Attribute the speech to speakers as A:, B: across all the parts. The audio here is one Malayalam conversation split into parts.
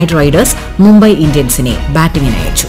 A: നൈറ്റ് റൈഡേഴ്സ് മുംബൈ ഇന്ത്യൻസിനെ ബാറ്റിംഗിന് അയച്ചു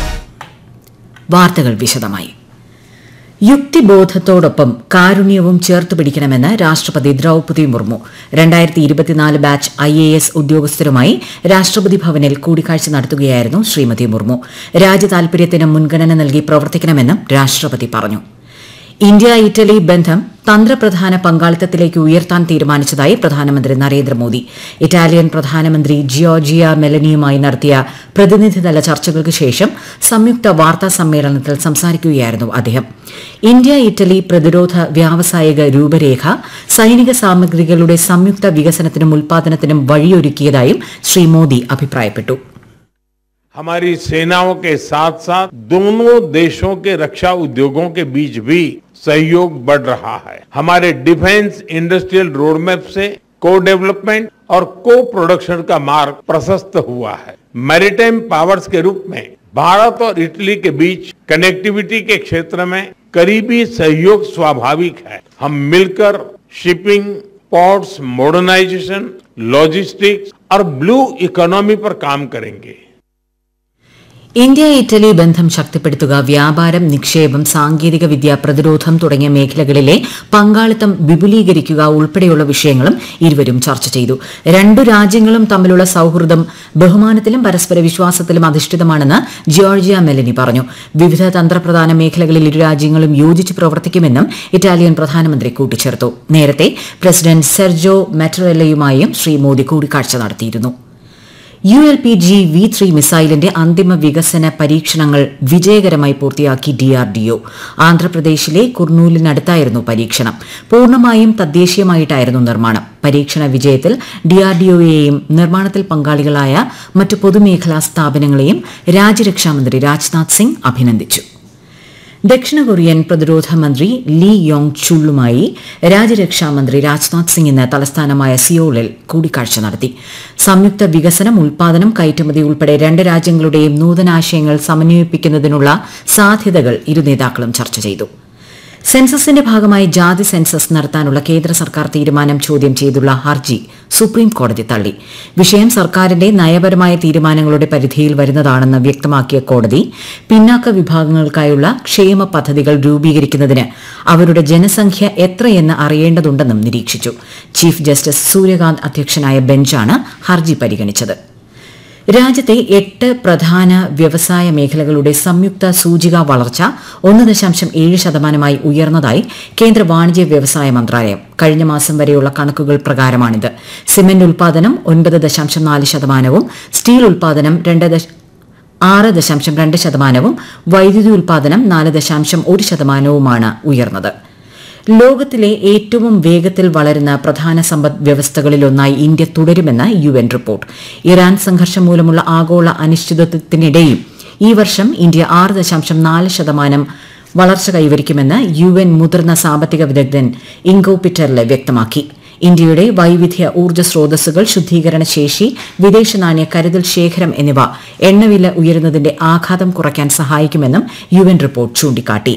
A: വാർത്തകൾ വിശദമായി യുക്തിബോധത്തോടൊപ്പം കാരുണ്യവും ചേർത്ത് പിടിക്കണമെന്ന് രാഷ്ട്രപതി ദ്രൌപതി മുർമു രണ്ടായിരത്തി ഇരുപത്തിനാല് ബാച്ച് ഐ എ എസ് ഉദ്യോഗസ്ഥരുമായി രാഷ്ട്രപതി ഭവനിൽ കൂടിക്കാഴ്ച നടത്തുകയായിരുന്നു ശ്രീമതി മുർമു രാജ്യതാൽപര്യത്തിന് മുൻഗണന നൽകി പ്രവർത്തിക്കണമെന്നും രാഷ്ട്രപതി പറഞ്ഞു ഇന്ത്യ ഇറ്റലി ബന്ധം തന്ത്രപ്രധാന പങ്കാളിത്തത്തിലേക്ക് ഉയർത്താൻ തീരുമാനിച്ചതായി പ്രധാനമന്ത്രി നരേന്ദ്രമോദി ഇറ്റാലിയൻ പ്രധാനമന്ത്രി ജിയോർജിയ മെലനിയുമായി നടത്തിയ പ്രതിനിധിതല ചർച്ചകൾക്ക് ശേഷം സംയുക്ത വാർത്താ സമ്മേളനത്തിൽ സംസാരിക്കുകയായിരുന്നു അദ്ദേഹം ഇന്ത്യ ഇറ്റലി പ്രതിരോധ വ്യാവസായിക രൂപരേഖ സൈനിക സാമഗ്രികളുടെ സംയുക്ത വികസനത്തിനും ഉൽപാദനത്തിനും വഴിയൊരുക്കിയതായും ശ്രീ മോദി അഭിപ്രായപ്പെട്ടു
B: हमारी सेनाओं के साथ साथ दोनों देशों के रक्षा उद्योगों के बीच भी सहयोग बढ़ रहा है हमारे डिफेंस इंडस्ट्रियल रोडमैप से को डेवलपमेंट और को प्रोडक्शन का मार्ग प्रशस्त हुआ है मैरिटाइम पावर्स के रूप में भारत और इटली के बीच कनेक्टिविटी के क्षेत्र में करीबी सहयोग स्वाभाविक है हम मिलकर शिपिंग पोर्ट्स मॉडर्नाइजेशन लॉजिस्टिक्स और ब्लू इकोनॉमी पर काम करेंगे
A: ഇന്ത്യ ഇറ്റലി ബന്ധം ശക്തിപ്പെടുത്തുക വ്യാപാരം നിക്ഷേപം സാങ്കേതിക വിദ്യ പ്രതിരോധം തുടങ്ങിയ മേഖലകളിലെ പങ്കാളിത്തം വിപുലീകരിക്കുക ഉൾപ്പെടെയുള്ള വിഷയങ്ങളും ഇരുവരും ചർച്ച ചെയ്തു രണ്ടു രാജ്യങ്ങളും തമ്മിലുള്ള സൌഹൃദം ബഹുമാനത്തിലും പരസ്പര വിശ്വാസത്തിലും അധിഷ്ഠിതമാണെന്ന് ജിയോർജിയ മെലനി പറഞ്ഞു വിവിധ തന്ത്രപ്രധാന മേഖലകളിൽ ഇരു രാജ്യങ്ങളും യോജിച്ച് പ്രവർത്തിക്കുമെന്നും ഇറ്റാലിയൻ പ്രധാനമന്ത്രി കൂട്ടിച്ചേർത്തു നേരത്തെ പ്രസിഡന്റ് സെർജോ മെറ്ററെല്ലയുമായും ശ്രീ മോദി കൂടിക്കാഴ്ച നടത്തിയിരുന്നു U L P G V three മിസൈലിന്റെ അന്തിമ വികസന പരീക്ഷണങ്ങൾ വിജയകരമായി പൂർത്തിയാക്കി ഡിആർഡിഒ ആന്ധ്രാപ്രദേശിലെ കുർണൂലിനടുത്തായിരുന്നു പരീക്ഷണം പൂർണ്ണമായും തദ്ദേശീയമായിട്ടായിരുന്നു നിർമ്മാണം പരീക്ഷണ വിജയത്തിൽ ഡിആർഡിഒയെയും നിർമ്മാണത്തിൽ പങ്കാളികളായ മറ്റ് പൊതുമേഖലാ സ്ഥാപനങ്ങളെയും രാജ്യരക്ഷാമന്ത്രി രാജ്നാഥ് സിംഗ് അഭിനന്ദിച്ചു ദക്ഷിണ കൊറിയൻ പ്രതിരോധ മന്ത്രി ലീ യോങ് ചുള്ളുമായി രാജ്യരക്ഷാമന്ത്രി രാജ്നാഥ് സിംഗ് ഇന്ന് തലസ്ഥാനമായ സിയോളിൽ കൂടിക്കാഴ്ച നടത്തി സംയുക്ത വികസനം ഉൽപാദനം കയറ്റുമതി ഉൾപ്പെടെ രണ്ട് രാജ്യങ്ങളുടെയും നൂതനാശയങ്ങൾ സമന്വയിപ്പിക്കുന്നതിനുള്ള സാധ്യതകൾ ഇരു നേതാക്കളും ചർച്ച ചെയ്തു സെൻസസിന്റെ ഭാഗമായി ജാതി സെൻസസ് നടത്താനുള്ള കേന്ദ്ര സർക്കാർ തീരുമാനം ചോദ്യം ചെയ്തുള്ള ഹർജി സുപ്രീം കോടതി തള്ളി വിഷയം സർക്കാരിന്റെ നയപരമായ തീരുമാനങ്ങളുടെ പരിധിയിൽ വരുന്നതാണെന്ന് വ്യക്തമാക്കിയ കോടതി പിന്നാക്ക വിഭാഗങ്ങൾക്കായുള്ള ക്ഷേമ പദ്ധതികൾ രൂപീകരിക്കുന്നതിന് അവരുടെ ജനസംഖ്യ എത്രയെന്ന് അറിയേണ്ടതുണ്ടെന്നും നിരീക്ഷിച്ചു ചീഫ് ജസ്റ്റിസ് സൂര്യകാന്ത് അധ്യക്ഷനായ ബെഞ്ചാണ് ഹർജി പരിഗണിച്ചത് രാജ്യത്തെ എട്ട് പ്രധാന വ്യവസായ മേഖലകളുടെ സംയുക്ത സൂചിക വളർച്ച ഒന്ന് ദശാംശം ഏഴ് ശതമാനമായി ഉയർന്നതായി കേന്ദ്ര വാണിജ്യ വ്യവസായ മന്ത്രാലയം കഴിഞ്ഞ മാസം വരെയുള്ള കണക്കുകൾ പ്രകാരമാണിത് സിമന്റ് ഉൽപാദനം ഒൻപത് ദശാംശം നാല് ശതമാനവും സ്റ്റീൽ ഉൽപാദനം രണ്ട് ദശ- ആറ് ദശാംശം രണ്ട് ശതമാനവും വൈദ്യുതി ഉൽപാദനം നാല് ദശാംശം ഒരു ശതമാനവുമാണ് ഉയർന്നത് ലോകത്തിലെ ഏറ്റവും വേഗത്തിൽ വളരുന്ന പ്രധാന സമ്പദ് വ്യവസ്ഥകളിലൊന്നായി ഇന്ത്യ തുടരുമെന്ന് യു എൻ റിപ്പോർട്ട് ഇറാൻ സംഘർഷം മൂലമുള്ള ആഗോള അനിശ്ചിതത്വത്തിനിടെയും ഈ വർഷം ഇന്ത്യ ആറ് ദശാംശം നാല് ശതമാനം വളർച്ച കൈവരിക്കുമെന്ന് യു എൻ മുതിർന്ന സാമ്പത്തിക വിദഗ്ധൻ ഇങ്കോ പിറ്റർലെ വ്യക്തമാക്കി ഇന്ത്യയുടെ വൈവിധ്യ ഊർജ്ജ സ്രോതസ്സുകൾ ശുദ്ധീകരണ ശേഷി വിദേശ നാണ്യ കരുതൽ ശേഖരം എന്നിവ എണ്ണവില ഉയരുന്നതിന്റെ ആഘാതം കുറയ്ക്കാൻ സഹായിക്കുമെന്നും യു എൻ റിപ്പോർട്ട് ചൂണ്ടിക്കാട്ടി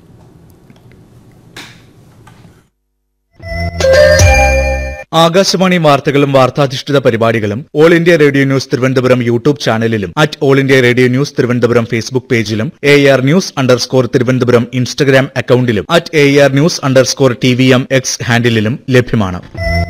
C: ആകാശവാണി വാർത്തകളും വാർത്താധിഷ്ഠിത പരിപാടികളും All India Radio News Thiruvananthapuram YouTube ചാനലിലും at All India Radio News Thiruvananthapuram Facebook പേജിലും A R news underscore Thiruvananthapuram Instagram അക്കൌണ്ടിലും at A R news underscore T V M X ഹാൻഡിലും ലഭ്യമാണ്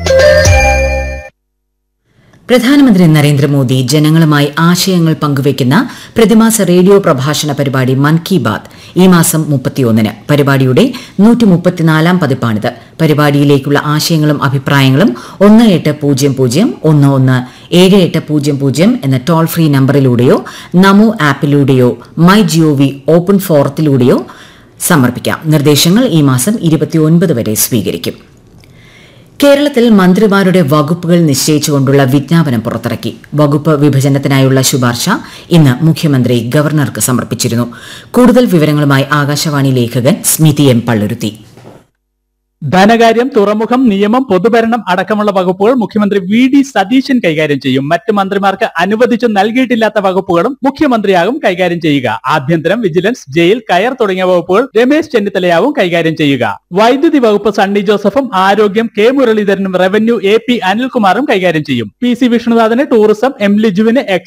A: പ്രധാനമന്ത്രി നരേന്ദ്രമോദി ജനങ്ങളുമായി ആശയങ്ങൾ പങ്കുവയ്ക്കുന്ന പ്രതിമാസ റേഡിയോ പ്രഭാഷണ പരിപാടി മൻ കി ബാത് ഈ മാസം മുപ്പത്തിയൊന്നിന് പരിപാടിയുടെ നൂറ്റി മുപ്പത്തിനാലാം പതിപ്പാണിത് പരിപാടിയിലേക്കുള്ള ആശയങ്ങളും അഭിപ്രായങ്ങളും ഒന്ന് എട്ട് പൂജ്യം പൂജ്യം ഒന്ന് ഒന്ന് ഏഴ് എട്ട് പൂജ്യം പൂജ്യം എന്ന ടോൾ ഫ്രീ നമ്പറിലൂടെയോ നമോ ആപ്പിലൂടെയോ മൈ ജിഒവി ഓപ്പൺ ഫോറത്തിലൂടെയോ സമർപ്പിക്കാം നിർദ്ദേശങ്ങൾ ഈ മാസം ഇരുപത്തിയൊൻപത് വരെ സ്വീകരിക്കും കേരളത്തിൽ മന്ത്രിമാരുടെ വകുപ്പുകൾ നിശ്ചയിച്ചുകൊണ്ടുള്ള വിജ്ഞാപനം പുറത്തിറക്കി വകുപ്പ് വിഭജനത്തിനായുള്ള ശുപാർശ ഇന്ന് മുഖ്യമന്ത്രി ഗവർണർക്ക് സമർപ്പിച്ചിരുന്നു കൂടുതൽ വിവരങ്ങളുമായി ആകാശവാണി ലേഖകൻ സ്മിതി എം പള്ളുരുത്തി
D: ധനകാര്യം തുറമുഖം നിയമം പൊതുഭരണം അടക്കമുള്ള വകുപ്പുകൾ മുഖ്യമന്ത്രി വി ഡി സതീശൻ കൈകാര്യം ചെയ്യും മറ്റ് മന്ത്രിമാർക്ക് അനുവദിച്ചു നൽകിയിട്ടില്ലാത്ത വകുപ്പുകളും മുഖ്യമന്ത്രിയാകും കൈകാര്യം ചെയ്യുക ആഭ്യന്തരം വിജിലൻസ് ജയിൽ കയർ തുടങ്ങിയ വകുപ്പുകൾ രമേശ് ചെന്നിത്തലയാവും കൈകാര്യം ചെയ്യുക വൈദ്യുതി വകുപ്പ് സണ്ണി ജോസഫും ആരോഗ്യം കെ മുരളീധരനും റവന്യൂ എ പി അനിൽകുമാറും കൈകാര്യം ചെയ്യും പി സി വിഷ്ണുനാഥന് ടൂറിസം എം ലിജുവിന്